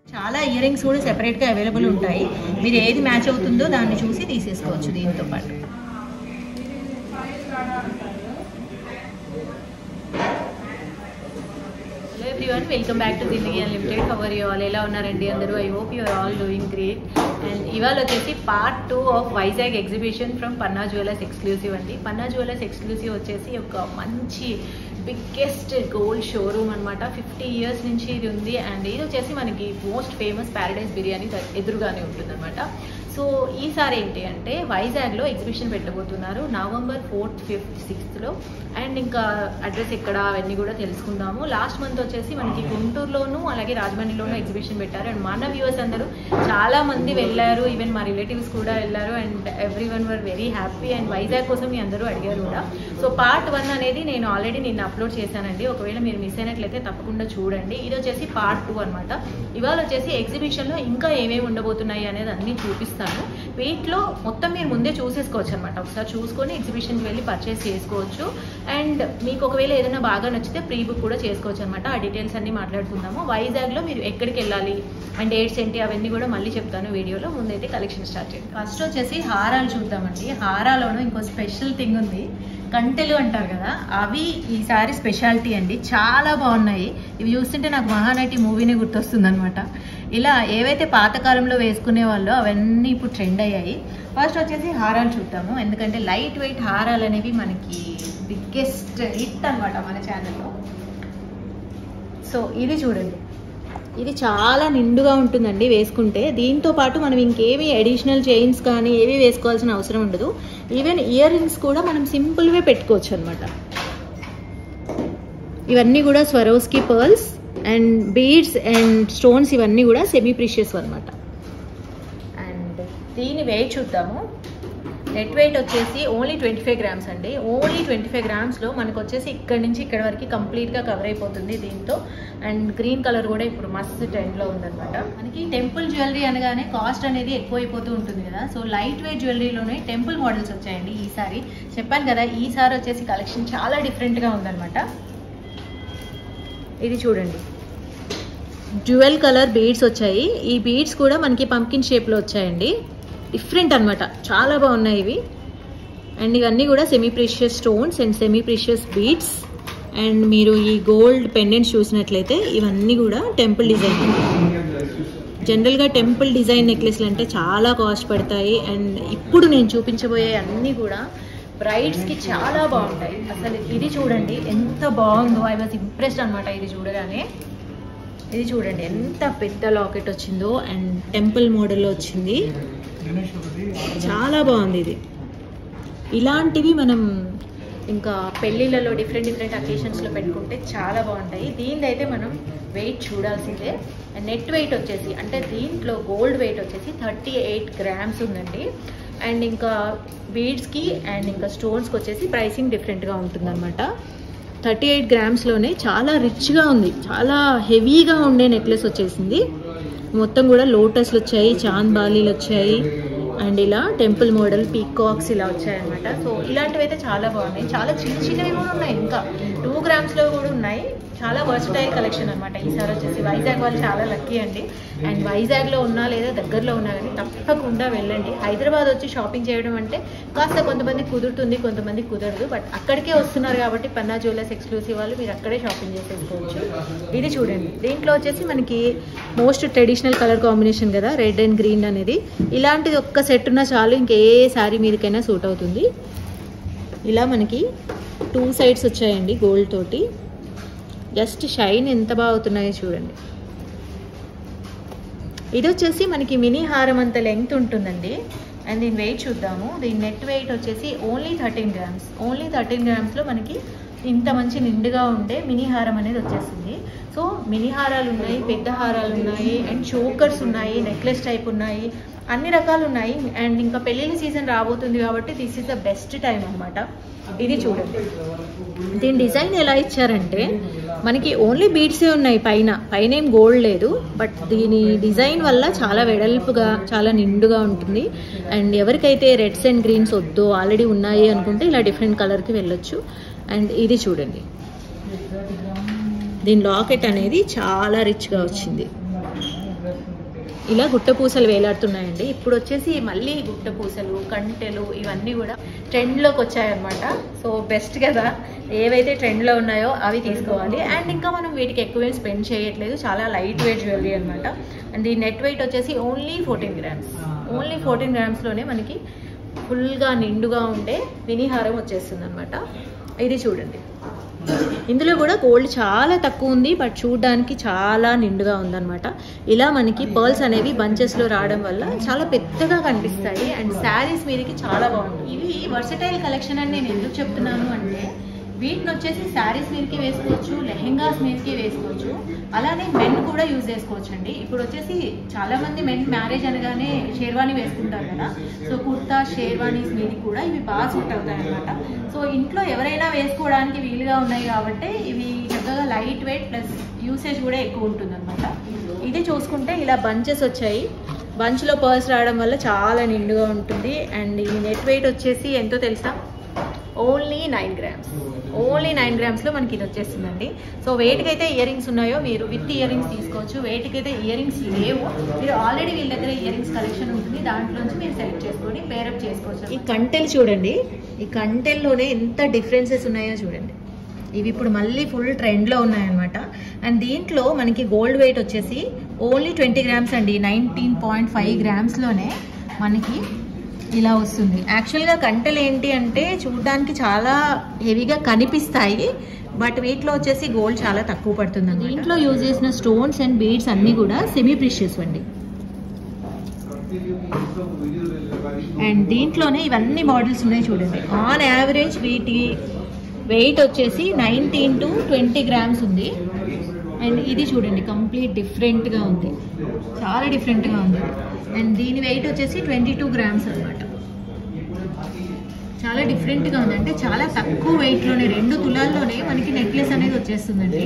చాలా year earrings కూడా సెపరేట్గా అవైలబుల్ ఉంటాయి మీరు ఏది మ్యాచ్ అవుతుందో దాన్ని చూసి తీసేసుకోవచ్చు దీంతో పాటు hello everyone welcome back to Zindagi unlimited how are you all ఎలా ఉన్నారండి అందరూ I hope you are all doing great and ఇవాళ వచ్చేసి part two of Vizag exhibition from Panna jewellers exclusive అండి పన్నా జ్యువెలర్స్ ఎక్స్క్లూసివ్ వచ్చేసి ఒక మంచి బిగ్గెస్ట్ గోల్డ్ షోరూమ్ అనమాట ఫిఫ్టీ ఇయర్స్ నుంచి ఇది ఉంది అండ్ ఇది వచ్చేసి మనకి మోస్ట్ ఫేమస్ ప్యారడైజ్ బిర్యానీ ద- ఎదురుగానే ఉంటుందన్నమాట సో ఈసారి ఏంటి అంటే వైజాగ్లో ఎగ్జిబిషన్ పెట్టబోతున్నారు నవంబర్ ఫోర్త్ ఫిఫ్త్ సిక్స్త్లో అండ్ ఇంకా అడ్రస్ ఎక్కడ అవన్నీ కూడా తెలుసుకుందాము లాస్ట్ మంత్ వచ్చేసి మనకి గుంటూరులోను అలాగే రాజమండ్రిలోనూ ఎగ్జిబిషన్ పెట్టారు అండ్ మన వ్యూవర్స్ అందరూ చాలా మంది వెళ్ళారు ఈవెన్ మా రిలేటివ్స్ కూడా వెళ్ళారు and everyone were very happy and Vizag కోసం మీ అందరూ అడిగారు కూడా సో పార్ట్ వన్ అనేది నేను ఆల్రెడీ నిన్న అప్లోడ్ చేశానండి ఒకవేళ మీరు మిస్ అయినట్లయితే తప్పకుండా చూడండి ఇది వచ్చేసి పార్ట్ టూ అనమాట ఇవాళ వచ్చేసి ఎగ్జిబిషన్లో ఇంకా ఏమేమి ఉండబోతున్నాయి అనేది అన్నీ చూపిస్తాను వీటిలో మొత్తం మీరు ముందే చూసేసుకోవచ్చు అనమాట ఒకసారి చూసుకొని ఎగ్జిబిషన్కి వెళ్ళి పర్చేస్ చేసుకోవచ్చు అండ్ మీకు ఒకవేళ ఏదైనా బాగా నచ్చితే ప్రీ బుక్ కూడా చేసుకోవచ్చు అనమాట ఆ డీటెయిల్స్ అన్ని మాట్లాడుకుందాము వైజాగ్లో మీరు ఎక్కడికి వెళ్ళాలి అండ్ డేట్స్ ఏంటి అవన్నీ కూడా మళ్ళీ చెప్తాను వీడియోలో ముందైతే కలెక్షన్ స్టార్ట్ చేయండి ఫస్ట్ వచ్చేసి హారాలు చూద్దామండి హారాలోనూ ఇంకో స్పెషల్ థింగ్ ఉంది కంటెలు అంటారు కదా అవి ఈసారి స్పెషాలిటీ అండి చాలా బాగున్నాయి ఇవి చూస్తుంటే నాకు మహానటి మూవీనే గుర్తొస్తుంది అనమాట ఇలా ఏవైతే పాతకాలంలో వేసుకునే వాళ్ళో అవన్నీ ఇప్పుడు ట్రెండ్ అయ్యాయి ఫస్ట్ వచ్చేసి హారాలు చూద్దాము ఎందుకంటే లైట్ వెయిట్ హారాలు అనేవి మనకి బిగ్గెస్ట్ హిట్ అనమాట మన ఛానల్లో సో ఇది చూడండి ఇది చాలా నిండుగా ఉంటుందండి వేసుకుంటే దీంతో పాటు మనం ఇంకేమి అడిషనల్ చైన్స్ కానీ ఏవి వేసుకోవాల్సిన అవసరం ఉండదు ఈవెన్ ఇయర్ రింగ్స్ కూడా మనం సింపుల్వే పెట్టుకోవచ్చు అనమాట ఇవన్నీ కూడా Swarovski pearls and beads and stones ఇవన్నీ కూడా సెమీ ప్రీషియస్ అనమాట అండ్ దీని వెయిట్ చూద్దాము నెట్ వెయిట్ వచ్చేసి ఓన్లీ ట్వంటీ ఫైవ్ గ్రామ్స్ అండి ఓన్లీ ట్వంటీ ఫైవ్ గ్రామ్స్లో మనకు వచ్చేసి ఇక్కడ నుంచి ఇక్కడ వరకు కంప్లీట్గా కవర్ అయిపోతుంది దీంతో అండ్ గ్రీన్ కలర్ కూడా ఇప్పుడు మస్తు ట్రెండ్లో ఉందన్నమాట మనకి టెంపుల్ జ్యువెలరీ అనగానే కాస్ట్ అనేది ఎక్కువ అయిపోతూ ఉంటుంది కదా సో లైట్ వెయిట్ జ్యువెలరీలోనే టెంపుల్ మోడల్స్ వచ్చాయండి ఈసారి చెప్పాను కదా ఈసారి వచ్చేసి కలెక్షన్ చాలా డిఫరెంట్గా ఉందన్నమాట ఇది చూడండి డ్యూయల్ కలర్ బీడ్స్ వచ్చాయి ఈ బీడ్స్ కూడా మనకి పంకిన్ షేప్లో వచ్చాయండి డిఫరెంట్ అన్నమాట చాలా బాగున్నాయి ఇవి అండ్ ఇవన్నీ కూడా semi precious stones and semi precious beads and మీరు ఈ గోల్డ్ పెండెంట్స్ చూసినట్లయితే ఇవన్నీ కూడా టెంపుల్ డిజైన్ జనరల్గా టెంపుల్ డిజైన్ నెక్లెస్లు అంటే చాలా కాస్ట్ పడతాయి అండ్ ఇప్పుడు నేను చూపించబోయే అన్నీ కూడా బ్రైడ్స్కి చాలా బాగుంటాయి అసలు ఇది చూడండి ఎంత బాగుందో ఐ వాజ్ ఇంప్రెస్డ్ అనమాట ఇది చూడగానే ఇది చూడండి ఎంత పెద్ద లాకెట్ వచ్చిందో అండ్ టెంపుల్ మోడల్లో వచ్చింది చాలా బాగుంది ఇది ఇలాంటివి మనం ఇంకా పెళ్ళిళ్ళలో డిఫరెంట్ డిఫరెంట్ అకేషన్స్లో పెట్టుకుంటే చాలా బాగుంటాయి దీనిది అయితే మనం వెయిట్ చూడాల్సిందే నెట్ వెయిట్ వచ్చేసి అంటే దీంట్లో గోల్డ్ వెయిట్ వచ్చేసి థర్టీ ఎయిట్ గ్రామ్స్ ఉందండి అండ్ ఇంకా బీడ్స్కి అండ్ ఇంకా స్టోన్స్కి వచ్చేసి ప్రైసింగ్ డిఫరెంట్గా ఉంటుందన్నమాట థర్టీ ఎయిట్ గ్రామ్స్లోనే చాలా రిచ్గా ఉంది చాలా హెవీగా ఉండే నెక్లెస్ వచ్చేసింది మొత్తం కూడా లోటస్లు వచ్చాయి చాంద్ బాలీలు వచ్చాయి అండ్ ఇలా టెంపుల్ మోడల్ పీకాక్స్ ఇలా వచ్చాయన్నమాట సో ఇలాంటివి అయితే చాలా బాగున్నాయి చాలా చిన్న చిన్నవి కూడా ఉన్నాయి ఇంకా టూ గ్రామ్స్లో కూడా ఉన్నాయి చాలా వర్సటైల్ కలెక్షన్ అనమాట ఈసారి వచ్చేసి వైజాగ్ వాళ్ళు చాలా లక్కీ అండి అండ్ వైజాగ్లో ఉన్నా లేదా దగ్గరలో ఉన్నా కానీ తప్పకుండా వెళ్ళండి హైదరాబాద్ వచ్చి షాపింగ్ చేయడం అంటే కాస్త కొంతమంది కుదురుతుంది కొంతమంది కుదరదు బట్ అక్కడికే వస్తున్నారు కాబట్టి పన్నా జ్యువెలర్స్ ఎక్స్క్లూసివ్ వాళ్ళు మీరు అక్కడే షాపింగ్ చేసేసుకోవచ్చు ఇది చూడండి దీంట్లో వచ్చేసి మనకి మోస్ట్ ట్రెడిషనల్ కలర్ కాంబినేషన్ కదా రెడ్ అండ్ గ్రీన్ అనేది ఇలాంటిది ఒక్క సెట్ ఉన్నా చాలు ఇంకే శారీ మీదకైనా సూట్ అవుతుంది ఇలా మనకి టూ సైడ్స్ వచ్చాయండి గోల్డ్ తోటి జస్ట్ షైన్ ఎంత బాగా అవుతున్నాయో చూడండి ఇది వచ్చేసి మనకి మినీ హారం అంత లెంగ్త్ ఉంటుందండి అండ్ దీని వెయిట్ చూద్దాము దీని నెట్ వెయిట్ వచ్చేసి only thirteen grams only thirteen గ్రామ్స్లో మనకి ఇంత మంచి నిండుగా ఉండే మినీ హారం అనేది వచ్చేసింది సో మినీ హారాలు ఉన్నాయి పెద్ద హారాలు ఉన్నాయి అండ్ చోకర్స్ ఉన్నాయి నెక్లెస్ టైప్ ఉన్నాయి అన్ని రకాలు ఉన్నాయి అండ్ ఇంకా పెళ్ళిళ్ళ సీజన్ రాబోతుంది కాబట్టి this is the best time అనమాట ఇది చూడండి దీని డిజైన్ ఎలా ఇచ్చారంటే మనకి ఓన్లీ బీడ్సే ఉన్నాయి పైన పైన ఏం గోల్డ్ లేదు బట్ దీని డిజైన్ వల్ల చాలా వెడల్పుగా చాలా నిండుగా ఉంటుంది అండ్ ఎవరికైతే రెడ్స్ అండ్ గ్రీన్స్ వద్దో ఆల్రెడీ ఉన్నాయి అనుకుంటే ఇలా డిఫరెంట్ కలర్కి వెళ్ళొచ్చు అండ్ ఇది చూడండి దీని లాకెట్ అనేది చాలా రిచ్గా వచ్చింది ఇలా గుట్ట పూసలు వేలాడుతున్నాయండి ఇప్పుడు వచ్చేసి మళ్ళీ గుట్ట పూసలు కంటెలు ఇవన్నీ కూడా ట్రెండ్లోకి వచ్చాయన్నమాట సో బెస్ట్ కదా ఏవైతే ట్రెండ్లో ఉన్నాయో అవి తీసుకోవాలి అండ్ ఇంకా మనం వీటికి ఎక్కువేం స్పెండ్ చేయట్లేదు చాలా లైట్ వెయిట్ జ్యువెలరీ అనమాట అండ్ ఈ నెట్ వెయిట్ వచ్చేసి only fourteen grams only fourteen గ్రామ్స్లోనే మనకి ఫుల్గా నిండుగా ఉండే వినిహారం వచ్చేస్తుంది అనమాట ఇది చూడండి ఇందులో కూడా గోల్డ్ చాలా తక్కువ ఉంది బట్ చూడడానికి చాలా నిండుగా ఉందన్నమాట ఇలా మనకి పర్ల్స్ అనేవి బంచెస్లో రావడం వల్ల చాలా పెద్దగా కనిపిస్తాయి అండ్ శారీస్ మీదకి చాలా బాగుంటుంది ఇవి వర్సటైల్ కలెక్షన్ అని నేను ఎందుకు చెప్తున్నాను అంటే వీటిని వచ్చేసి శారీస్ మీదకి వేసుకోవచ్చు లెహెంగాస్ మీదకి వేసుకోవచ్చు అలానే మెన్ కూడా యూజ్ చేసుకోవచ్చు అండి ఇప్పుడు వచ్చేసి చాలా మంది మెన్ మ్యారేజ్ అనగానే షేర్వాణి వేసుకుంటారు కదా సో కుర్తా షేర్వాణీస్ మీదకి కూడా ఇవి బాగా సూట్ అవుతాయి అనమాట సో ఇంట్లో ఎవరైనా వేసుకోవడానికి వీలుగా ఉన్నాయి కాబట్టి ఇవి చక్కగా లైట్ వెయిట్ ప్లస్ యూసేజ్ కూడా ఎక్కువ ఉంటుంది అనమాట ఇది చూసుకుంటే ఇలా బంచెస్ వచ్చాయి బంచ్లో పర్స్ రావడం వల్ల చాలా నిండుగా ఉంటుంది అండ్ ఈ నెట్ వెయిట్ వచ్చేసి ఎంతో తెలుసా only nine grams only nine గ్రామ్స్లో మనకి ఇది వచ్చేస్తుందండి సో వెయిట్కి అయితే ఇయర్ రింగ్స్ ఉన్నాయో మీరు విత్ ఇయర్ రింగ్స్ తీసుకోవచ్చు వెయిట్కి అయితే ఇయర్ రింగ్స్ లేవు మీరు ఆల్రెడీ వీళ్ళ దగ్గర ఇయర్ రింగ్స్ కలెక్షన్ ఉంటుంది దాంట్లోంచి మీరు సెలెక్ట్ చేసుకొని పేరప్ చేసుకోవచ్చు ఈ కంటెలు చూడండి ఈ కంటెల్లోనే ఎంత డిఫరెన్సెస్ ఉన్నాయో చూడండి ఇవి ఇప్పుడు మళ్ళీ ఫుల్ ట్రెండ్లో ఉన్నాయన్నమాట అండ్ దీంట్లో మనకి గోల్డ్ వెయిట్ వచ్చేసి ఓన్లీ ట్వంటీ గ్రామ్స్ అండి నైన్టీన్ పాయింట్ ఫైవ్ గ్రామ్స్లోనే మనకి ఇలా వస్తుంది యాక్చువల్గా కంటెలు ఏంటి అంటే చూడడానికి చాలా హెవీగా కనిపిస్తాయి బట్ వీటిలో వచ్చేసి గోల్డ్ చాలా తక్కువ పడుతుంది దీంట్లో యూజ్ చేసిన స్టోన్స్ అండ్ బీడ్స్ అన్నీ కూడా సెమీ ప్రిషియస్ అండి అండ్ దీంట్లోనే ఇవన్నీ మోడల్స్ ఉన్నాయి చూడండి ఆన్ యావరేజ్ వీటి వెయిట్ వచ్చేసి నైన్టీన్ టు ట్వంటీ గ్రామ్స్ ఉంది అండ్ ఇది చూడండి కంప్లీట్ డిఫరెంట్గా ఉంది చాలా డిఫరెంట్గా ఉంది అండ్ దీని వెయిట్ వచ్చేసి ట్వంటీ టూ గ్రామ్స్ అనమాట చాలా డిఫరెంట్గా ఉంది అంటే చాలా తక్కువ వెయిట్లోనే రెండు తులాల్లోనే మనకి నెక్లెస్ అనేది వచ్చేస్తుందండి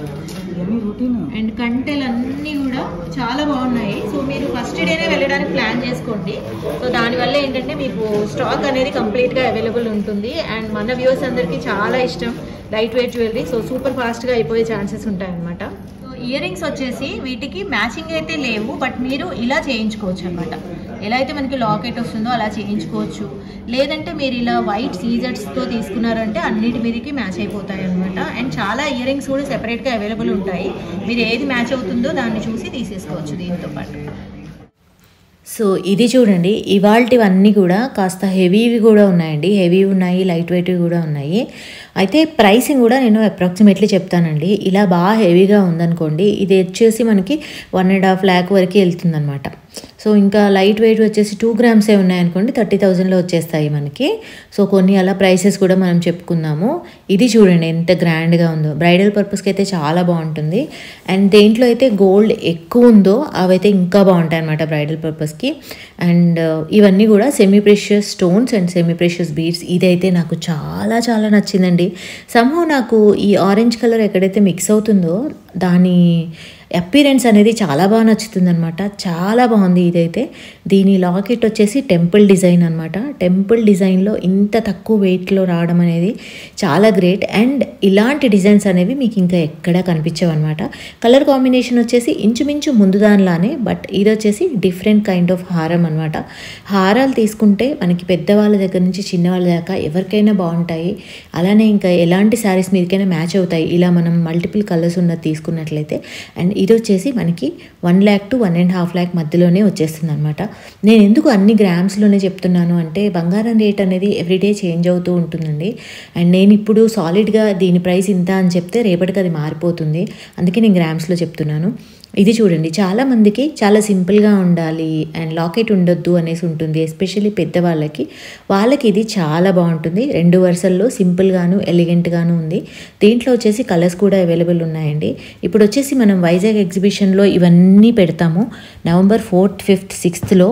అండ్ కంటెలు అన్నీ కూడా చాలా బాగున్నాయి సో మీరు ఫస్ట్ డేనే వెళ్ళడానికి ప్లాన్ చేసుకోండి సో దానివల్ల ఏంటంటే మీకు స్టాక్ అనేది కంప్లీట్గా అవైలబుల్ ఉంటుంది అండ్ మన వ్యూవర్స్ అందరికీ చాలా ఇష్టం light weight jewellery so super ఫాస్ట్గా అయిపోయే ఛాన్సెస్ ఉంటాయన్నమాట సో ఇయర్ రింగ్స్ వచ్చేసి వీటికి మ్యాచింగ్ అయితే లేవు బట్ మీరు ఇలా చేయించుకోవచ్చు అనమాట ఎలా అయితే మనకి లాకెట్ వస్తుందో అలా చేయించుకోవచ్చు లేదంటే మీరు ఇలా వైట్ సీజర్స్తో తీసుకున్నారంటే అన్నిటి మీదకి మ్యాచ్ అయిపోతాయి అనమాట అండ్ చాలా ఇయర్ రింగ్స్ కూడా సెపరేట్గా అవైలబుల్ ఉంటాయి మీరు ఏది మ్యాచ్ అవుతుందో దాన్ని చూసి తీసేసుకోవచ్చు దీంతో పాటు సో ఇది చూడండి ఇవాల్టివన్నీ కూడా కాస్త హెవీవి కూడా ఉన్నాయండి హెవీ ఉన్నాయి లైట్ వెయిట్ కూడా ఉన్నాయి అయితే ప్రైసింగ్ కూడా నేను అప్రాక్సిమేట్లీ చెప్తానండి ఇలా బాగా హెవీగా ఉందనుకోండి ఇది వచ్చేసి మనకి వన్ అండ్ హాఫ్ ల్యాక్ వరకు వెళ్తుందనమాట సో ఇంకా లైట్ వెయిట్ వచ్చేసి టూ గ్రామ్సే ఉన్నాయనుకోండి థర్టీ థౌజండ్లో వచ్చేస్తాయి మనకి సో కొన్ని అలా ప్రైసెస్ కూడా మనం చెప్పుకుందాము ఇది చూడండి ఎంత గ్రాండ్గా ఉందో బ్రైడల్ పర్పస్కి అయితే చాలా బాగుంటుంది అండ్ దేంట్లో అయితే గోల్డ్ ఎక్కువ ఉందో అవైతే ఇంకా బాగుంటాయి అనమాట బ్రైడల్ పర్పస్కి అండ్ ఇవన్నీ కూడా semi precious stones and semi precious beads ఇదైతే నాకు చాలా చాలా నచ్చిందండి సంహవ్ నాకు ఈ ఆరెంజ్ కలర్ ఎక్కడైతే మిక్స్ అవుతుందో దాని అపీరెన్స్ అనేది చాలా బాగా నచ్చుతుంది అనమాట చాలా బాగుంది ఇదైతే దీని లాకెట్ వచ్చేసి టెంపుల్ డిజైన్ అనమాట టెంపుల్ డిజైన్లో ఇంత తక్కువ వెయిట్లో రావడం అనేది చాలా గ్రేట్ అండ్ ఇలాంటి డిజైన్స్ అనేవి మీకు ఇంకా ఎక్కడా కనిపించవు అనమాట కలర్ కాంబినేషన్ వచ్చేసి ఇంచుమించు ముందు దానిలానే బట్ ఇది వచ్చేసి డిఫరెంట్ కైండ్ ఆఫ్ హారం అనమాట హారాలు తీసుకుంటే మనకి పెద్దవాళ్ళ దగ్గర నుంచి చిన్నవాళ్ళ దాకా ఎవరికైనా బాగుంటాయి అలానే ఇంకా ఎలాంటి శారీస్ మీదకైనా మ్యాచ్ అవుతాయి ఇలా మనం మల్టిపుల్ కలర్స్ ఉన్నది తీసుకున్నట్లయితే అండ్ ఇది వచ్చేసి మనకి one lakh to one and half lakh మధ్యలోనే వచ్చేస్తుంది అనమాట నేను ఎందుకు అన్ని గ్రామ్స్లోనే చెప్తున్నాను అంటే బంగారం రేట్ అనేది ఎవ్రీడే చేంజ్ అవుతూ ఉంటుందండి అండ్ నేను ఇప్పుడు సాలిడ్గా దీని ప్రైస్ ఇంత అని చెప్తే రేపటికి అది మారిపోతుంది అందుకే నేను గ్రామ్స్లో చెప్తున్నాను ఇది చూడండి చాలా మందికి చాలా సింపుల్గా ఉండాలి అండ్ లాకెట్ ఉండొద్దు అనేసి ఉంటుంది ఎస్పెషల్లీ పెద్దవాళ్ళకి వాళ్ళకి ఇది చాలా బాగుంటుంది రెండు వరుసల్లో సింపుల్గాను ఎలిగెంట్గాను ఉంది దీంట్లో వచ్చేసి కలర్స్ కూడా అవైలబుల్ ఉన్నాయండి ఇప్పుడు వచ్చేసి మనం వైజాగ్ ఎగ్జిబిషన్లో ఇవన్నీ పెడతాము నవంబర్ ఫోర్త్ ఫిఫ్త్ సిక్స్త్లో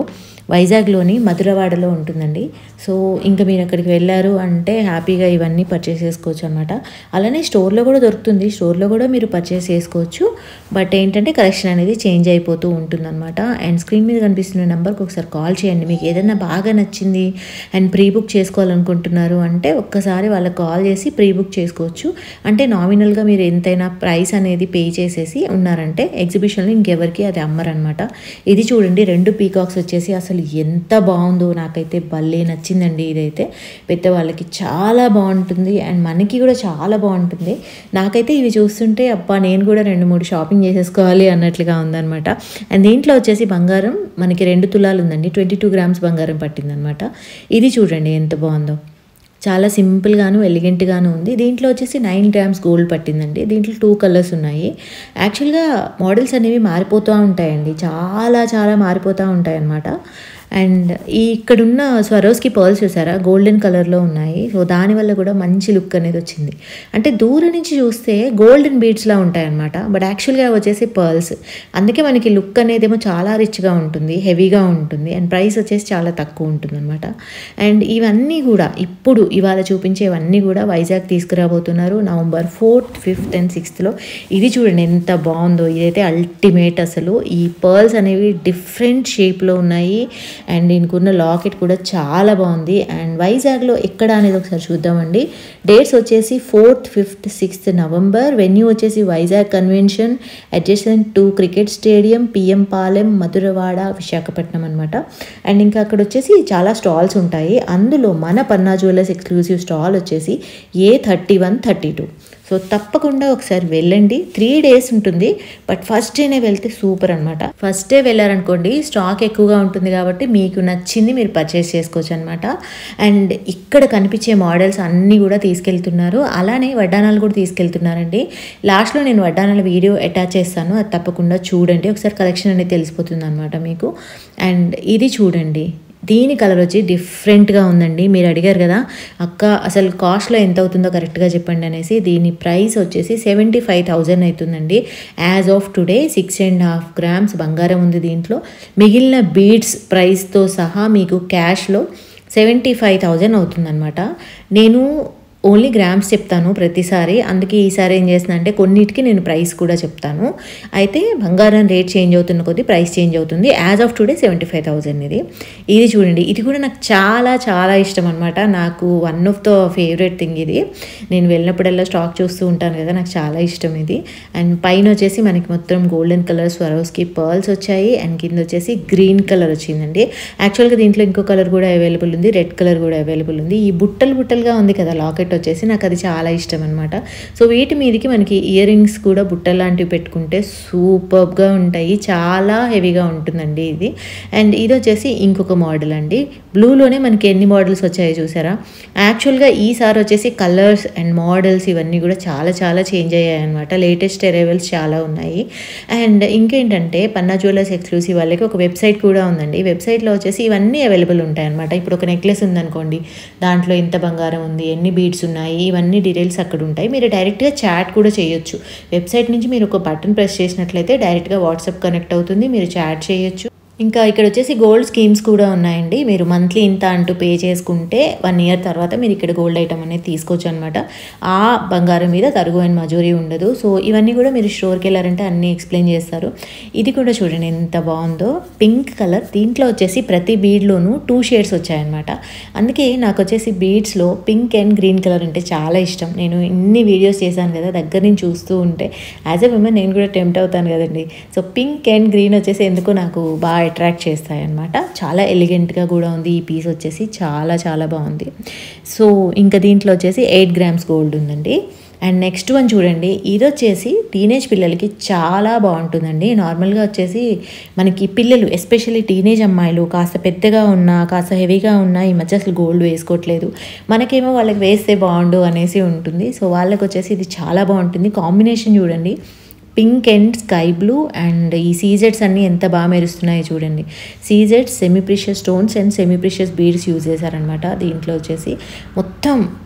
వైజాగ్లోని మధురవాడలో ఉంటుందండి సో ఇంకా మీరు అక్కడికి వెళ్ళారు అంటే హ్యాపీగా ఇవన్నీ పర్చేస్ చేసుకోవచ్చు అనమాట అలానే స్టోర్లో కూడా దొరుకుతుంది స్టోర్లో కూడా మీరు పర్చేస్ చేసుకోవచ్చు బట్ ఏంటంటే కలెక్షన్ అనేది చేంజ్ అయిపోతూ ఉంటుందన్నమాట అండ్ స్క్రీన్ మీద కనిపిస్తున్న నెంబర్కి ఒకసారి కాల్ చేయండి మీకు ఏదైనా బాగా నచ్చింది అండ్ ప్రీ బుక్ చేసుకోవాలనుకుంటున్నారు అంటే ఒక్కసారి వాళ్ళకి కాల్ చేసి ప్రీ బుక్ చేసుకోవచ్చు అంటే నామినల్గా మీరు ఎంతైనా ప్రైస్ అనేది పే చేసేసి ఉన్నారంటే ఎగ్జిబిషన్లో ఇంకెవరికి అది అమ్మరనమాట ఇది చూడండి రెండు పీకాక్స్ వచ్చేసి అసలు ఎంత బాగుందో నాకైతే భలే నచ్చిందండి ఇదైతే పెద్దవాళ్ళకి చాలా బాగుంటుంది అండ్ మనకి కూడా చాలా బాగుంటుంది నాకైతే ఇవి చూస్తుంటే అబ్బా నేను కూడా రెండు మూడు షాపింగ్ చేసేసుకోవాలి అన్నట్లుగా ఉందన్నమాట అండ్ దీంట్లో వచ్చేసి బంగారం మనకి రెండు తులాలు ఉందండి ట్వంటీ టూ గ్రామ్స్ బంగారం పట్టిందనమాట ఇది చూడండి ఎంత బాగుందో చాలా సింపుల్గాను ఎలిగెంట్గాను ఉంది దీంట్లో వచ్చేసి నైన్ గ్రామ్స్ గోల్డ్ పట్టిందండి దీంట్లో టూ కలర్స్ ఉన్నాయి యాక్చువల్గా మోడల్స్ అనేవి మారిపోతూ ఉంటాయండి చాలా చాలా మారిపోతూ ఉంటాయి అన్నమాట అండ్ ఈ ఇక్కడున్న స్వరోస్కి పర్ల్స్ చూసారా గోల్డెన్ కలర్లో ఉన్నాయి సో దానివల్ల కూడా మంచి లుక్ అనేది వచ్చింది అంటే దూరం నుంచి చూస్తే గోల్డెన్ బీడ్స్లా ఉంటాయన్నమాట బట్ యాక్చువల్గా వచ్చేసి పర్ల్స్ అందుకే మనకి లుక్ అనేది ఏమో చాలా రిచ్గా ఉంటుంది హెవీగా ఉంటుంది అండ్ ప్రైస్ వచ్చేసి చాలా తక్కువ ఉంటుంది అనమాట అండ్ ఇవన్నీ కూడా ఇప్పుడు ఇవాళ చూపించేవన్నీ కూడా వైజాగ్ తీసుకురాబోతున్నారు నవంబర్ ఫోర్త్ ఫిఫ్త్ అండ్ సిక్స్త్లో ఇది చూడండి ఎంత బాగుందో ఇదైతే అల్టిమేట్ అసలు ఈ పర్ల్స్ అనేవి డిఫరెంట్ షేప్లో ఉన్నాయి అండ్ దీనికి ఉన్న లాకెట్ కూడా చాలా బాగుంది అండ్ వైజాగ్లో ఎక్కడ అనేది ఒకసారి చూద్దామండి డేట్స్ వచ్చేసి fourth fifth sixth November venue వచ్చేసి Vizag convention adjacent to cricket stadium PM Palem Madhurawada Visakhapatnam అనమాట అండ్ ఇంకా అక్కడ వచ్చేసి చాలా స్టాల్స్ ఉంటాయి అందులో మన పన్నా జ్యువెలర్స్ ఎక్స్క్లూసివ్ స్టాల్ వచ్చేసి A thirty one thirty two so తప్పకుండా ఒకసారి వెళ్ళండి త్రీ డేస్ ఉంటుంది బట్ ఫస్ట్ డేనే వెళ్తే సూపర్ అనమాట ఫస్ట్ డే వెళ్ళారనుకోండి స్టాక్ ఎక్కువగా ఉంటుంది కాబట్టి మీకు నచ్చింది మీరు పర్చేస్ చేసుకోవచ్చు అనమాట అండ్ ఇక్కడ కనిపించే మోడల్స్ అన్నీ కూడా తీసుకెళ్తున్నారు అలానే వడ్డానాలు కూడా తీసుకెళ్తున్నారండి లాస్ట్లో నేను వడ్డానాల వీడియో అటాచ్ చేస్తాను అది తప్పకుండా చూడండి ఒకసారి కలెక్షన్ అనేది తెలిసిపోతుంది అనమాట మీకు అండ్ ఇది చూడండి దీని కలర్ వచ్చి డిఫరెంట్గా ఉందండి మీరు అడిగారు కదా అక్క అసలు కాస్ట్లో ఎంత అవుతుందో కరెక్ట్గా చెప్పండి అనేసి దీని ప్రైస్ వచ్చేసి సెవెంటీ ఫైవ్ థౌజండ్ అవుతుందండి as of today six and half grams బంగారం ఉంది దీంట్లో మిగిలిన బీడ్స్ ప్రైస్తో సహా మీకు క్యాష్లో సెవెంటీ ఫైవ్ థౌజండ్ అవుతుందన్నమాట నేను ఓన్లీ గ్రామ్స్ చెప్తాను ప్రతిసారి అందుకే ఈసారి ఏం చేస్తున్నా అంటే కొన్నిటికి నేను ప్రైస్ కూడా చెప్తాను అయితే బంగారం రేట్ చేంజ్ అవుతున్న కొద్దీ ప్రైస్ చేంజ్ అవుతుంది as of today seventy five thousand ఇది ఇది చూడండి ఇది కూడా నాకు చాలా చాలా ఇష్టం అనమాట నాకు one of the favourite thing ఇది నేను వెళ్ళినప్పుడల్లా స్టాక్ చూస్తూ ఉంటాను కదా నాకు చాలా ఇష్టం ఇది అండ్ పైన వచ్చేసి మనకి మొత్తం గోల్డెన్ కలర్ స్వరోస్కి పర్ల్స్ వచ్చాయి అండ్ కింద వచ్చేసి గ్రీన్ కలర్ వచ్చిందండి యాక్చువల్గా దీంట్లో ఇంకో కలర్ కూడా అవైలబుల్ ఉంది రెడ్ కలర్ కూడా అవైలబుల్ ఉంది ఈ బుట్టలు బుట్టలుగా ఉంది కదా లాకెట్ వచ్చేసి నాకు అది చాలా ఇష్టం అనమాట సో వీటి మీదకి మనకి ఇయర్ రింగ్స్ కూడా బుట్టలు లాంటివి పెట్టుకుంటే సూపర్గా ఉంటాయి చాలా హెవీగా ఉంటుందండి ఇది అండ్ ఇది వచ్చేసి ఇంకొక మోడల్ అండి బ్లూలోనే మనకి ఎన్ని మోడల్స్ వచ్చాయో చూసారా యాక్చువల్గా ఈసారి వచ్చేసి కలర్స్ అండ్ మోడల్స్ ఇవన్నీ కూడా చాలా చాలా చేంజ్ అయ్యాయి అనమాట లేటెస్ట్ అరైవల్స్ చాలా ఉన్నాయి అండ్ ఇంకేంటంటే పన్నా జ్యువెలర్స్ ఎక్స్క్లూసివ్ వాళ్ళకి ఒక వెబ్సైట్ కూడా ఉందండి వెబ్సైట్లో వచ్చేసి ఇవన్నీ అవైలబుల్ ఉంటాయి అనమాట ఇప్పుడు ఒక నెక్లెస్ ఉందనుకోండి దాంట్లో ఎంత బంగారం ఉంది ఎన్ని బీడ్స్ ఉన్నాయి ఇవన్నీ డీటెయిల్స్ అక్కడ ఉంటాయి మీరు డైరెక్ట్గా చాట్ కూడా చేయొచ్చు వెబ్సైట్ నుంచి మీరు ఒక బటన్ ప్రెస్ చేసినట్లయితే డైరెక్ట్గా వాట్సాప్ కనెక్ట్ అవుతుంది మీరు చాట్ చేయొచ్చు ఇంకా ఇక్కడ వచ్చేసి గోల్డ్ స్కీమ్స్ కూడా ఉన్నాయండి మీరు మంత్లీ ఇంత అంటూ పే చేసుకుంటే వన్ ఇయర్ తర్వాత మీరు ఇక్కడ గోల్డ్ ఐటమ్ అనేది తీసుకోవచ్చు అనమాట ఆ బంగారం మీద తరుగు అండ్ మజూరీ ఉండదు సో ఇవన్నీ కూడా మీరు స్టోర్కి వెళ్ళారంటే అన్నీ ఎక్స్ప్లెయిన్ చేస్తారు ఇది కూడా చూడండి ఎంత బాగుందో పింక్ కలర్ దీంట్లో వచ్చేసి ప్రతి బీడ్లోనూ టూ షేడ్స్ వచ్చాయన్నమాట అందుకే నాకు వచ్చేసి బీడ్స్లో పింక్ అండ్ గ్రీన్ కలర్ అంటే చాలా ఇష్టం నేను ఇన్ని వీడియోస్ చేశాను కదా దగ్గర నుంచి చూస్తూ ఉంటే యాజ్ ఎ విమెన్ నేను కూడా టెంప్ట్ అవుతాను కదండి సో పింక్ అండ్ గ్రీన్ వచ్చేసి ఎందుకో నాకు బాగా అట్రాక్ట్ చేస్తాయి అనమాట చాలా ఎలిగెంట్గా కూడా ఉంది ఈ పీస్ వచ్చేసి చాలా చాలా బాగుంది సో ఇంకా దీంట్లో వచ్చేసి ఎయిట్ గ్రామ్స్ గోల్డ్ ఉందండి అండ్ నెక్స్ట్ వన్ చూడండి ఇది వచ్చేసి టీనేజ్ పిల్లలకి చాలా బాగుంటుందండి నార్మల్గా వచ్చేసి మనకి పిల్లలు ఎస్పెషల్లీ టీనేజ్ అమ్మాయిలు కాస్త పెద్దగా ఉన్నా కాస్త హెవీగా ఉన్నా ఈ మధ్య అసలు గోల్డ్ వేసుకోవట్లేదు మనకేమో వాళ్ళకి వేస్తే బాగుండు అనేసి ఉంటుంది సో వాళ్ళకి వచ్చేసి ఇది చాలా బాగుంటుంది కాంబినేషన్ చూడండి pink and sky blue and ఈ సీజెడ్స్ అన్నీ ఎంత బాగా మెరుస్తున్నాయో చూడండి సీజెడ్స్ semi precious stones and semi precious beads use చేశారనమాట దీంట్లో వచ్చేసి మొత్తం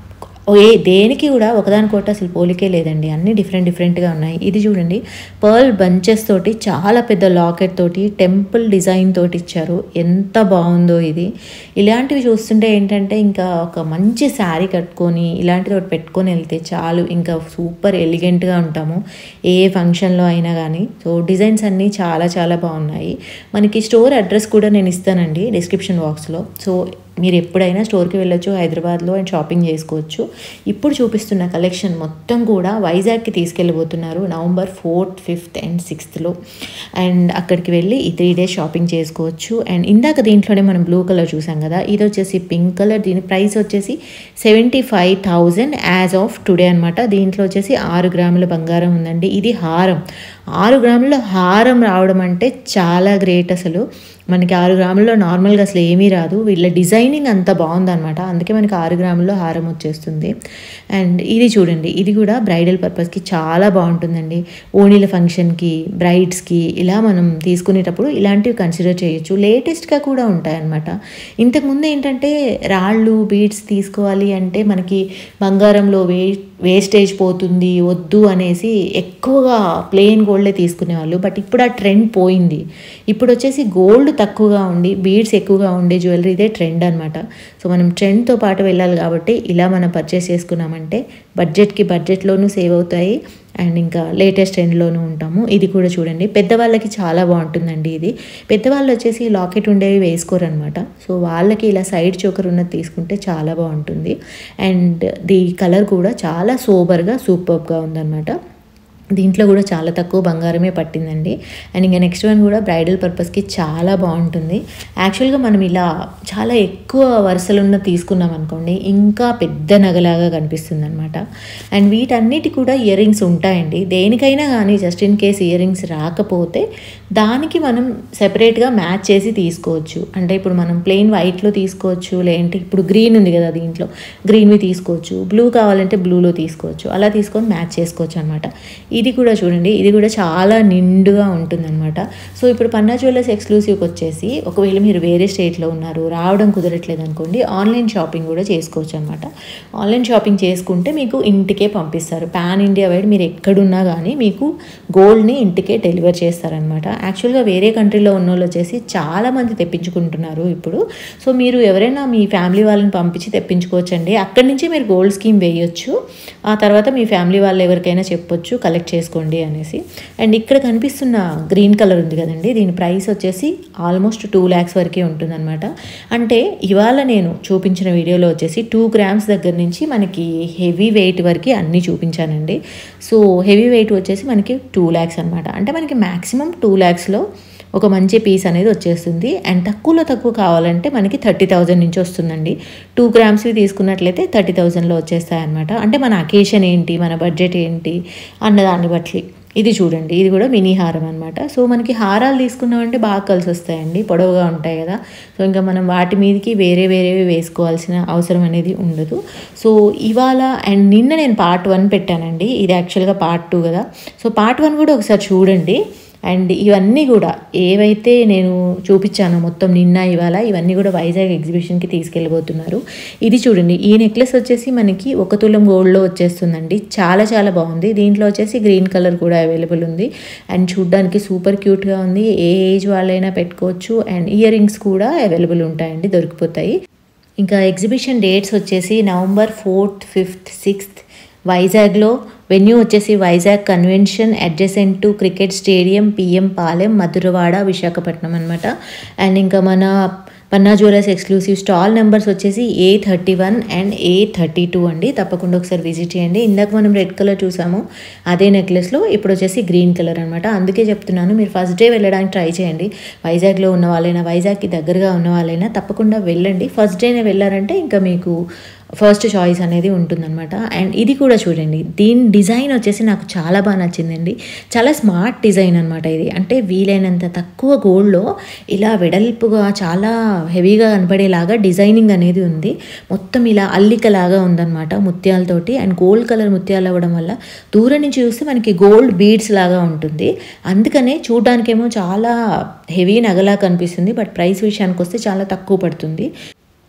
ఓ ఏ దేనికి కూడా ఒకదానికొకటి అసలు పోలికే లేదండి అన్నీ డిఫరెంట్ డిఫరెంట్గా ఉన్నాయి ఇది చూడండి పర్ల్ బంచెస్ తోటి చాలా పెద్ద లాకెట్ తోటి టెంపుల్ డిజైన్ తోటి ఇచ్చారు ఎంత బాగుందో ఇది ఇలాంటివి చూస్తుంటే ఏంటంటే ఇంకా ఒక మంచి శారీ కట్టుకొని ఇలాంటిది ఒకటి పెట్టుకొని వెళ్తే చాలు ఇంకా సూపర్ ఎలిగెంట్గా ఉంటాము ఏ ఫంక్షన్లో అయినా కానీ సో డిజైన్స్ అన్నీ చాలా చాలా బాగున్నాయి మనకి స్టోర్ అడ్రస్ కూడా నేను ఇస్తానండి డిస్క్రిప్షన్ బాక్స్లో సో మీరు ఎప్పుడైనా స్టోర్కి వెళ్ళొచ్చు హైదరాబాద్లో అండ్ షాపింగ్ చేసుకోవచ్చు ఇప్పుడు చూపిస్తున్న కలెక్షన్ మొత్తం కూడా వైజాగ్కి తీసుకెళ్ళిపోతున్నారు నవంబర్ ఫోర్త్ ఫిఫ్త్ అండ్ సిక్స్త్లో అండ్ అక్కడికి వెళ్ళి ఈ త్రీ డేస్ షాపింగ్ చేసుకోవచ్చు అండ్ ఇందాక దీంట్లోనే మనం బ్లూ కలర్ చూసాం కదా ఇది వచ్చేసి పింక్ కలర్ దీని ప్రైస్ వచ్చేసి seventy five thousand as of today అనమాట దీంట్లో వచ్చేసి ఆరు గ్రాముల బంగారం ఉందండి ఇది హారం ఆరు గ్రాముల హారం రావడం అంటే చాలా గ్రేట్ అసలు మనకి ఆరు గ్రాముల్లో నార్మల్గా అసలు ఏమీ రాదు వీళ్ళ డిజైనింగ్ అంత బాగుందన్నమాట అందుకే మనకి ఆరు గ్రాముల్లో హారం వచ్చేస్తుంది అండ్ ఇది చూడండి ఇది కూడా బ్రైడల్ పర్పస్కి చాలా బాగుంటుందండి ఓణీల ఫంక్షన్కి బ్రైడ్స్కి ఇలా మనం తీసుకునేటప్పుడు ఇలాంటివి కన్సిడర్ చేయొచ్చు లేటెస్ట్గా కూడా ఉంటాయన్నమాట ఇంతకుముందు ఏంటంటే రాళ్ళు బీడ్స్ తీసుకోవాలి అంటే మనకి బంగారంలో వే వేస్టేజ్ పోతుంది వద్దు అనేసి ఎక్కువగా ప్లెయిన్ గోల్డే తీసుకునేవాళ్ళు బట్ ఇప్పుడు ఆ ట్రెండ్ పోయింది ఇప్పుడు వచ్చేసి గోల్డ్ తక్కువగా ఉండి బీడ్స్ ఎక్కువగా ఉండే జ్యువెలరీ ఇదే ట్రెండ్ అనమాట సో మనం ట్రెండ్తో పాటు వెళ్ళాలి కాబట్టి ఇలా మనం పర్చేస్ చేసుకున్నామంటే బడ్జెట్కి బడ్జెట్లోనూ సేవ్ అవుతాయి అండ్ ఇంకా లేటెస్ట్ ట్రెండ్లోనూ ఉంటాము ఇది కూడా చూడండి పెద్దవాళ్ళకి చాలా బాగుంటుందండి ఇది పెద్దవాళ్ళు వచ్చేసి లాకెట్ ఉండేవి వేసుకోరు అనమాట సో వాళ్ళకి ఇలా సైడ్ చోకర్ ఉన్నది తీసుకుంటే చాలా బాగుంటుంది అండ్ ది కలర్ కూడా చాలా సోబర్గా సూపర్గా ఉందన్నమాట దీంట్లో కూడా చాలా తక్కువ బంగారమే పట్టిందండి అండ్ ఇంకా నెక్స్ట్ వన్ కూడా బ్రైడల్ పర్పస్కి చాలా బాగుంటుంది యాక్చువల్గా మనం ఇలా చాలా ఎక్కువ వరుసలున్న తీసుకున్నాం అనుకోండి ఇంకా పెద్ద నగలాగా కనిపిస్తుంది అనమాట అండ్ వీటన్నిటి కూడా ఇయర్ రింగ్స్ ఉంటాయండి దేనికైనా కానీ just in case earrings రాకపోతే దానికి మనం సెపరేట్గా మ్యాచ్ చేసి తీసుకోవచ్చు అంటే ఇప్పుడు మనం ప్లెయిన్ వైట్లో తీసుకోవచ్చు లేదంటే ఇప్పుడు గ్రీన్ ఉంది కదా దీంట్లో గ్రీన్వి తీసుకోవచ్చు బ్లూ కావాలంటే బ్లూలో తీసుకోవచ్చు అలా తీసుకొని మ్యాచ్ చేసుకోవచ్చు అనమాట ఇది కూడా చూడండి ఇది కూడా చాలా నిండుగా ఉంటుందన్నమాట సో ఇప్పుడు పన్నా జ్యువెలర్స్ ఎక్స్క్లూసివ్కి వచ్చేసి ఒకవేళ మీరు వేరే స్టేట్లో ఉన్నారు రావడం కుదరట్లేదు అనుకోండి ఆన్లైన్ షాపింగ్ కూడా చేసుకోవచ్చు అనమాట ఆన్లైన్ షాపింగ్ చేసుకుంటే మీకు ఇంటికే పంపిస్తారు పాన్ ఇండియా వైడ్ మీరు ఎక్కడున్నా కానీ మీకు గోల్డ్ని ఇంటికే డెలివర్ చేస్తారనమాట యాక్చువల్గా వేరే కంట్రీలో ఉన్న వాళ్ళు వచ్చేసి చాలామంది తెప్పించుకుంటున్నారు ఇప్పుడు సో మీరు ఎవరైనా మీ ఫ్యామిలీ వాళ్ళని పంపించి తెప్పించుకోవచ్చండి అక్కడి నుంచి మీరు గోల్డ్ స్కీమ్ వేయొచ్చు ఆ తర్వాత మీ ఫ్యామిలీ వాళ్ళు ఎవరికైనా చెప్పొచ్చు కలెక్ట్ చేసుకోండి అనేసి అండ్ ఇక్కడ కనిపిస్తున్న గ్రీన్ కలర్ ఉంది కదండి దీని ప్రైస్ వచ్చేసి ఆల్మోస్ట్ టూ ల్యాక్స్ వరకే ఉంటుందన్నమాట అంటే ఇవాళ నేను చూపించిన వీడియోలో వచ్చేసి టూ గ్రామ్స్ దగ్గర నుంచి మనకి హెవీ వెయిట్ వరకు అన్నీ చూపించానండి సో హెవీ వెయిట్ వచ్చేసి మనకి టూ ల్యాక్స్ అనమాట అంటే మనకి మ్యాక్సిమం టూ ల్యాక్స్లో ఒక మంచి పీస్ అనేది వచ్చేస్తుంది అండ్ తక్కువలో తక్కువ కావాలంటే మనకి థర్టీ థౌజండ్ నుంచి వస్తుందండి టూ గ్రామ్స్వి తీసుకున్నట్లయితే థర్టీ థౌజండ్లో వచ్చేస్తాయి అనమాట అంటే మన అకేషన్ ఏంటి మన బడ్జెట్ ఏంటి అన్నదాన్ని బట్టి ఇది చూడండి ఇది కూడా మినీ హారం అనమాట సో మనకి హారాలు తీసుకున్నామంటే బాగా కలిసి వస్తాయండి పొడవుగా ఉంటాయి కదా సో ఇంకా మనం వాటి మీదకి వేరే వేరేవి వేసుకోవాల్సిన అవసరం అనేది ఉండదు సో ఇవాళ అండ్ నిన్న నేను పార్ట్ వన్ పెట్టానండి ఇది యాక్చువల్గా పార్ట్ టూ కదా సో పార్ట్ వన్ కూడా ఒకసారి చూడండి అండ్ ఇవన్నీ కూడా ఏవైతే నేను చూపించానో మొత్తం నిన్న ఇవాళ ఇవన్నీ కూడా వైజాగ్ ఎగ్జిబిషన్కి తీసుకెళ్ళిపోతున్నారు ఇది చూడండి ఈ నెక్లెస్ వచ్చేసి మనకి ఒక తులం గోల్డ్లో వచ్చేస్తుందండి చాలా చాలా బాగుంది దీంట్లో వచ్చేసి గ్రీన్ కలర్ కూడా అవైలబుల్ ఉంది అండ్ చూడ్డానికి సూపర్ క్యూట్గా ఉంది ఏ ఏజ్ వాళ్ళైనా పెట్టుకోవచ్చు అండ్ ఇయర్ రింగ్స్ కూడా అవైలబుల్ ఉంటాయండి దొరికిపోతాయి ఇంకా ఎగ్జిబిషన్ డేట్స్ వచ్చేసి నవంబర్ ఫోర్త్ ఫిఫ్త్ సిక్స్త్ వైజాగ్లో వెన్యూ వచ్చేసి Vizag convention adjacent to cricket stadium PM Palem Madhurawada Visakhapatnam అనమాట అండ్ ఇంకా మన Panna jewellers exclusive stall numbers వచ్చేసి A thirty one and A thirty two అండి తప్పకుండా ఒకసారి విజిట్ చేయండి ఇందాక మనం రెడ్ కలర్ చూసాము అదే నెక్లెస్లో ఇప్పుడు వచ్చేసి గ్రీన్ కలర్ అనమాట అందుకే చెప్తున్నాను మీరు ఫస్ట్ డే వెళ్ళడానికి ట్రై చేయండి వైజాగ్లో ఉన్న వాళ్ళైనా వైజాగ్కి దగ్గరగా ఉన్న వాళ్ళైనా తప్పకుండా వెళ్ళండి ఫస్ట్ డేనే వెళ్ళారంటే ఇంకా మీకు ఫస్ట్ చాయిస్ అనేది ఉంటుందన్నమాట అండ్ ఇది కూడా చూడండి దీని డిజైన్ వచ్చేసి నాకు చాలా బాగా నచ్చిందండి చాలా స్మార్ట్ డిజైన్ అనమాట ఇది అంటే వీలైనంత తక్కువ గోల్డ్లో ఇలా వెడల్పుగా చాలా హెవీగా కనపడేలాగా డిజైనింగ్ అనేది ఉంది మొత్తం ఇలా అల్లికలాగా ఉందన్నమాట ముత్యాలతోటి అండ్ గోల్డ్ కలర్ ముత్యాలు అవ్వడం వల్ల దూరం నుంచి చూస్తే మనకి గోల్డ్ బీడ్స్ లాగా ఉంటుంది అందుకనే చూడడానికేమో చాలా హెవీ నగలా కనిపిస్తుంది బట్ ప్రైస్ విషయానికి వస్తే చాలా తక్కువ పడుతుంది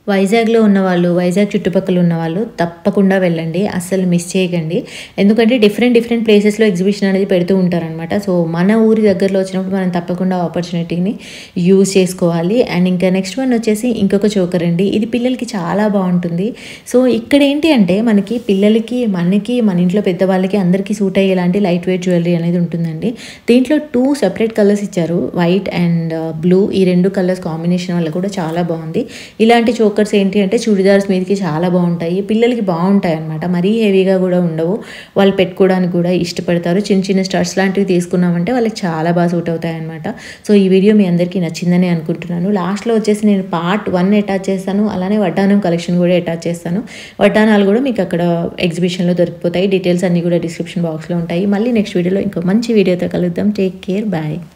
వైజాగ్లో ఉన్న వాళ్ళు వైజాగ్ చుట్టుపక్కల ఉన్న వాళ్ళు తప్పకుండా వెళ్ళండి అస్సలు మిస్ చేయకండి ఎందుకంటే డిఫరెంట్ డిఫరెంట్ ప్లేసెస్లో ఎగ్జిబిషన్ అనేది పెడుతూ ఉంటారనమాట సో మన ఊరి దగ్గరలో వచ్చినప్పుడు మనం తప్పకుండా ఆపర్చునిటీని యూజ్ చేసుకోవాలి అండ్ ఇంకా నెక్స్ట్ వన్ వచ్చేసి ఇంకొక చోకర్ అండి ఇది పిల్లలకి చాలా బాగుంటుంది సో ఇక్కడ ఏంటి అంటే మనకి పిల్లలకి మనకి మన ఇంట్లో పెద్దవాళ్ళకి అందరికీ సూట్ అయ్యేలాంటి లైట్ వెయిట్ జ్యువెలరీ అనేది ఉంటుందండి దీంట్లో టూ సెపరేట్ కలర్స్ ఇచ్చారు వైట్ అండ్ బ్లూ ఈ రెండు కలర్స్ కాంబినేషన్ వల్ల కూడా చాలా బాగుంది ఇలాంటి చోకర్స్ ఏంటి అంటే చుడిదార్స్ మీదకి చాలా బాగుంటాయి పిల్లలకి బాగుంటాయి అనమాట మరీ హెవీగా కూడా ఉండవు వాళ్ళు పెట్టుకోవడానికి కూడా ఇష్టపడతారు చిన్న చిన్న స్టర్స్ లాంటివి తీసుకున్నామంటే వాళ్ళకి చాలా బాగా సూట్ అవుతాయి అనమాట సో ఈ వీడియో మీ అందరికీ నచ్చిందని అనుకుంటున్నాను లాస్ట్లో వచ్చేసి నేను పార్ట్ వన్ అటాచ్ చేస్తాను అలానే వడ్డానం కలెక్షన్ కూడా అటాచ్ చేస్తాను వడ్డానాలు కూడా మీకు అక్కడ ఎగ్జిబిషన్లో దొరికిపోతాయి డీటెయిల్స్ అన్నీ కూడా డిస్క్రిప్షన్ బాక్స్లో ఉంటాయి మళ్ళీ నెక్స్ట్ వీడియోలో ఇంకో మంచి వీడియోతో కలుద్దాం టేక్ కేర్ బాయ్